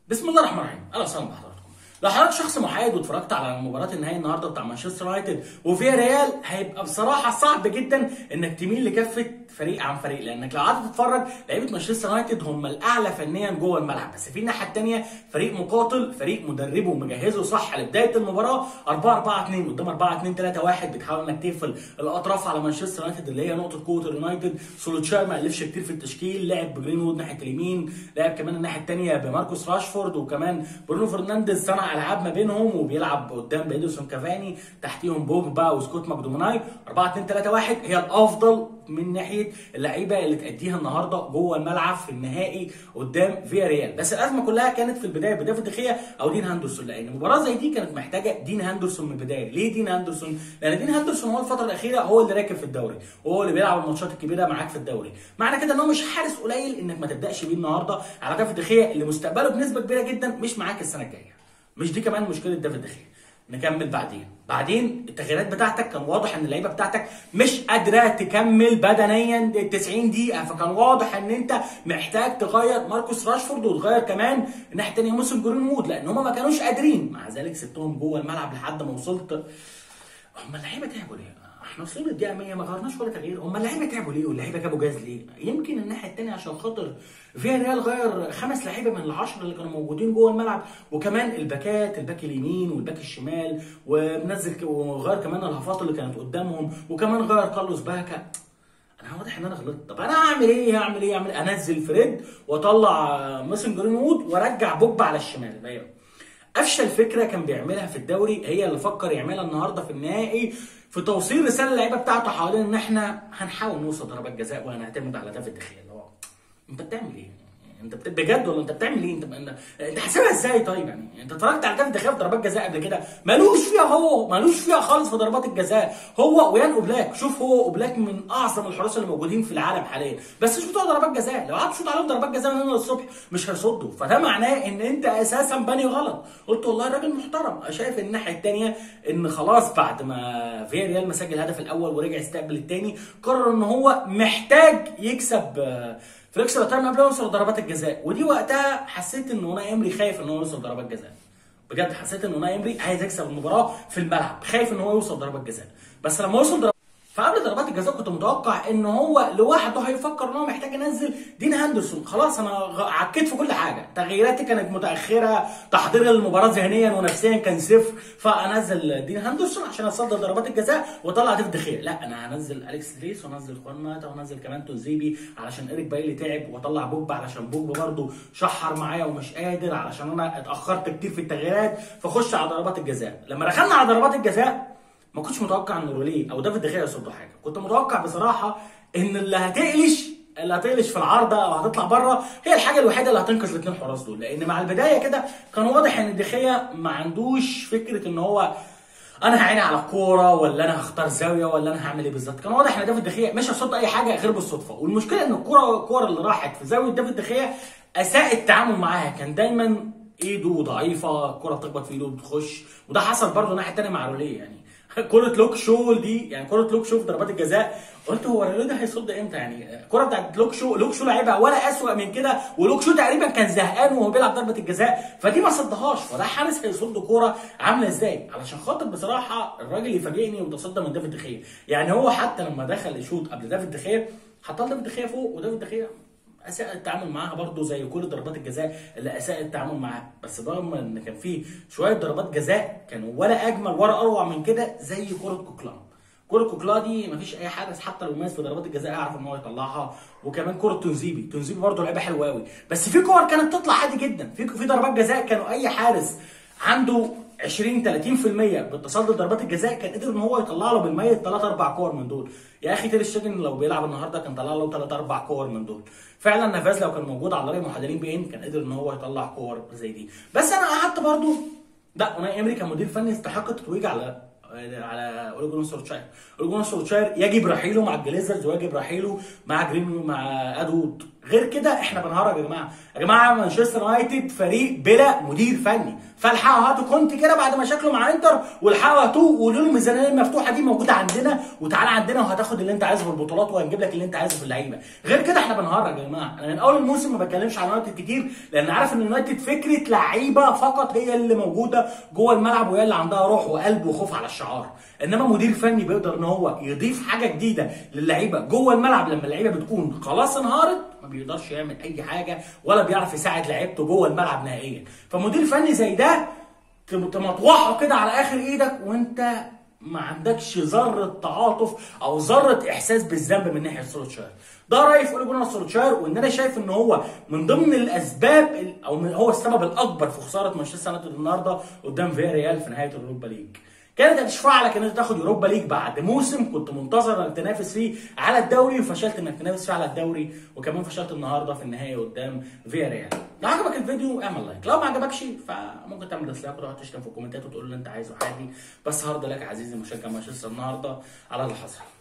بسم الله الرحمن الرحيم اهلا وسهلا بحضراتكم لو حضرتك شخص محايد واتفرجت على مباراه النهائي النهارده بتاع مانشستر يونايتد وفيا ريال هيبقى بصراحه صعب جدا انك تميل لكفه فريق عن فريق لانك لو قعدت تتفرج لعيبه مانشستر يونايتد هم الاعلى فنيا جوه الملعب بس في الناحيه الثانيه فريق مقاتل فريق مدربه ومجهزه صح لبدايه المباراه 4 4 2 قدام 4 2 3 1 بتحاول انك تقفل الاطراف على مانشستر يونايتد اللي هي نقطه قوه اليونايتد سولوتشار ما الفش كتير في التشكيل لعب بجرينوود ناحيه اليمين لعب كمان الناحيه الثانيه بماركوس راشفورد وكمان برونو فرنانديز صنع العاب ما بينهم وبيلعب قدام بيدرسون كافاني تحتيهم بوجبا وسكوت ماكدوموناي 4 2 3 1 هي الافضل من ناحيه اللعيبه اللي تاديها النهارده جوه الملعب في النهائي قدام فيا ريال بس الازمه كلها كانت في البدايه بدافع دخيا او دين هاندرسون لان مباراه زي دي كانت محتاجه دين هاندرسون من البدايه ليه دين هاندرسون لان دين هاندرسون هو الفتره الاخيره هو اللي راكب في الدوري وهو اللي بيلعب الماتشات الكبيره معاك في الدوري معنى كده ان هو مش حارس قليل انك ما تبداش بيه النهارده على دافع دخيا اللي مستقبله بنسبه كبيره جدا مش معاك السنه الجايه مش دي كمان مشكله دافيد دخيا نكمل بعدين بعدين التغييرات بتاعتك كان واضح ان اللعيبه بتاعتك مش قادره تكمل بدنيا 90 دقيقه فكان واضح ان انت محتاج تغير ماركوس راشفورد وتغير كمان الناحيه الثانيه موسم جرين وود لان هم ما كانوش قادرين مع ذلك سبتهم جوه الملعب لحد ما وصلت هم اللعيبه تعبوا ليه؟ احنا وصلنا الدقيقه 100 ما غيرناش ولا تغيير هم اللعيبه تعبوا ليه واللعيبه جابوا جاز ليه؟ يمكن الناحيه الثانيه عشان خاطر فيا ريال غير خمس لعيبه من العشره اللي كانوا موجودين جوه الملعب وكمان الباكات الباك اليمين والباك الشمال ومنزل وغير كمان الهفات اللي كانت قدامهم وكمان غير كارلوس باكا انا واضح ان انا غلطت طب انا هعمل ايه هعمل ايه هعمل انزل فريد واطلع ميسن جرينوود وارجع بوجبا على الشمال ايوه افشل فكره كان بيعملها في الدوري هي اللي فكر يعملها النهارده في النهائي في توصيل رساله للعيبه بتاعته حوالين ان احنا هنحاول نوصل ضربات جزاء وهنعتمد على دافيد دخيا اللي هو انت بتعمل ايه؟ انت بت... بجد ولا انت بتعمل ايه؟ انت انت, انت حاسبها ازاي طيب يعني؟ انت اتفرجت على دافيد دخيا في ضربات جزاء قبل كده مالوش فيها هو مالوش فيها خالص في ضربات الجزاء هو ويان اوبلاك شوف هو اوبلاك من اعظم الحراس اللي موجودين في العالم حاليا بس مش بتوع ضربات جزاء لو قعدت تشوط عليهم ضربات جزاء من هنا للصبح مش هيصدوا فده معناه ان انت اساسا باني غلط قلت والله الراجل محترم شايف الناحيه الثانيه ان خلاص بعد ما فيا ريال مسجل الهدف الاول ورجع يستقبل الثاني قرر ان هو محتاج يكسب في الاكسترا تايم قبل ما يوصل ضربات الجزاء ودي وقتها حسيت ان اوناي امري خايف ان هو يوصل ضربات جزاء بجد حسيت ان اوناي امري عايز يكسب المباراه في الملعب خايف ان هو يوصل ضربات جزاء بس لما وصل ضربات فقبل ضربات الجزاء كنت متوقع ان هو لوحده هيفكر ان هو محتاج ينزل دين هاندرسون خلاص انا عكيت في كل حاجه تغييراتي كانت متاخره تحضير المباراه ذهنيا ونفسيا كان صفر فانزل دين هاندرسون عشان اصدر ضربات الجزاء واطلع ديف دخيل لا انا هنزل اليكس ريس وانزل خوان ماتا وانزل كمان توزيبي علشان ايريك بايلي تعب واطلع بوجبا علشان بوجبا برده شحر معايا ومش قادر علشان انا اتاخرت كتير في التغييرات فخش على ضربات الجزاء لما دخلنا على ضربات الجزاء ما كنتش متوقع ان روليه او دافيد دخيا يصدوا حاجه كنت متوقع بصراحه ان اللي هتقلش اللي هتقلش في العارضه او هتطلع بره هي الحاجه الوحيده اللي هتنقذ الاثنين حراس دول لان مع البدايه كده كان واضح ان دخيا ما عندوش فكره ان هو انا هعيني على الكوره ولا انا هختار زاويه ولا انا هعمل ايه بالظبط كان واضح ان دافيد دخيا مش هيصد اي حاجه غير بالصدفه والمشكله ان الكوره الكوره اللي راحت في زاويه دافيد دخيا اساء التعامل معاها كان دايما ايده ضعيفه الكوره بتخبط في ايده وبتخش وده حصل برضه الناحيه الثانيه مع روليه يعني كرة لوك شو دي يعني كرة لوك شو في ضربات الجزاء قلت هو ريلو ده هيصد امتى يعني الكرة بتاعت لوك شو لوك شو لعبها ولا اسوأ من كده ولوك شو تقريبا كان زهقان وهو بيلعب ضربة الجزاء فدي ما صدهاش فده حارس هيصد كورة عاملة ازاي علشان خاطر بصراحة الراجل يفاجئني وتصدى من دافيد دخيا يعني هو حتى لما دخل يشوط قبل دافيد دخيا حط دافيد دخيا فوق ودافيد دخيا اساء التعامل معاها برضه زي كل ضربات الجزاء اللي اساء التعامل معاها بس برغم ان كان في شويه ضربات جزاء كانوا ولا اجمل ولا اروع من كده زي كره كوكلا كرة كوكلا دي مفيش اي حارس حتى لو ماس في ضربات الجزاء يعرف ان هو يطلعها وكمان كرة تونزيبي تونزيبي برضه لعيبه حلوه قوي بس في كور كانت تطلع عادي جدا في في ضربات جزاء كانوا اي حارس عنده 20 30% بالتصدي ضربات الجزاء كان قدر ان هو يطلع له بالميت 3 4 كور من دول يا اخي تير شتيجن لو بيلعب النهارده كان طلع له 3 4 كور من دول فعلا نافاز لو كان موجود على راي محللين بي ان كان قدر ان هو يطلع كور زي دي بس انا قعدت برضو لا اوناي امري كمدير فني يستحق التتويج على على اوليجون سولشاير اوليجون سولشاير يجب رحيله مع الجليزرز ويجب رحيله مع جرين مع ادوود غير كده احنا بنهرج يا جماعه يا جماعه مانشستر يونايتد فريق بلا مدير فني فالحقوا هاتوا كونت كده بعد مشاكله مع انتر والحقوا هاتوه وقولوا له الميزانيه المفتوحه دي موجوده عندنا وتعالى عندنا وهتاخد اللي انت عايزه في البطولات وهنجيب لك اللي انت عايزه في اللعيبه غير كده احنا بنهرج يا جماعه انا من اول الموسم ما بتكلمش عن يونايتد كتير لان عارف ان يونايتد فكره لعيبه فقط هي اللي موجوده جوه الملعب وهي اللي عندها روح وقلب وخوف على الشعار انما مدير فني بيقدر ان هو يضيف حاجه جديده للعيبه جوه الملعب لما اللعيبه بتكون خلاص انهارت ما بيقدرش يعمل اي حاجه ولا بيعرف يساعد لعيبته جوه الملعب نهائيا فمدير فني زي ده تمطوحه كده على اخر ايدك وانت ما عندكش ذره تعاطف او ذره احساس بالذنب من ناحيه سولوتشاير ده رايي في اولي جونر سولوتشاير وان انا شايف ان هو من ضمن الاسباب او من هو السبب الاكبر في خساره مانشستر يونايتد النهارده قدام فيا ريال في نهايه اليوروبا ليج كانت هتشفع لك ان انت تاخد يوروبا ليج بعد موسم كنت منتظر انك تنافس فيه على الدوري وفشلت انك تنافس فيه على الدوري وكمان فشلت النهارده في النهائي قدام فيا ريال لو عجبك الفيديو اعمل لايك لو ما عجبكش فممكن تعمل ديسلايك وتقعد تشتم في الكومنتات وتقول اللي انت عايزه عادي بس هارد لك عزيزي مشجع مانشستر النهارده على اللي حصل